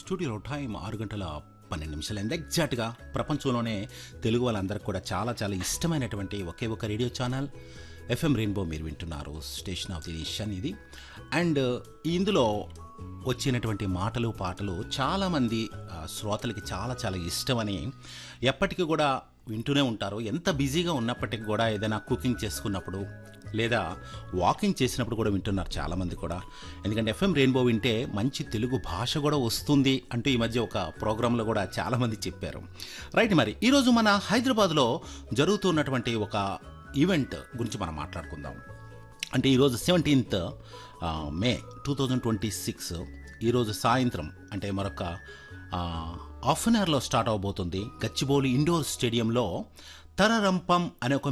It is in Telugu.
స్టూడియోలో టైం ఆరు గంటల పన్నెండు నిమిషాలు అయింది ఎగ్జాక్ట్గా ప్రపంచంలోనే తెలుగు వాళ్ళందరికీ కూడా చాలా చాలా ఇష్టమైనటువంటి ఒకే ఒక రేడియో ఛానల్ ఎఫ్ఎం రెయిన్బో మీరు వింటున్నారు స్టేషన్ ఆఫ్ ది నేషన్ ఇది అండ్ ఇందులో వచ్చినటువంటి మాటలు పాటలు చాలామంది ఆ, శ్రోతలకి చాలా చాలా ఇష్టమని ఎప్పటికీ కూడా వింటూనే ఉంటారు ఎంత బిజీగా ఉన్నప్పటికీ కూడా ఏదైనా కుకింగ్ చేసుకున్నప్పుడు లేదా వాకింగ్ చేసినప్పుడు కూడా వింటున్నారు చాలామంది కూడా ఎందుకంటే ఎఫ్ఎం రెయిన్బో వింటే మంచి తెలుగు భాష కూడా వస్తుంది అంటూ ఈ మధ్య ఒక ప్రోగ్రాంలో కూడా చాలామంది చెప్పారు రైట్ మరి ఈరోజు మన హైదరాబాద్లో జరుగుతున్నటువంటి ఒక ఈవెంట్ గురించి మనం మాట్లాడుకుందాం అంటే ఈరోజు seventeenth May two thousand twenty six ఈరోజు సాయంత్రం అంటే మరొక హాఫ్ అన్ అవర్లో స్టార్ట్ అవబోతుంది గచ్చిబౌలి ఇండోర్ స్టేడియంలో తరరంపం అనే ఒక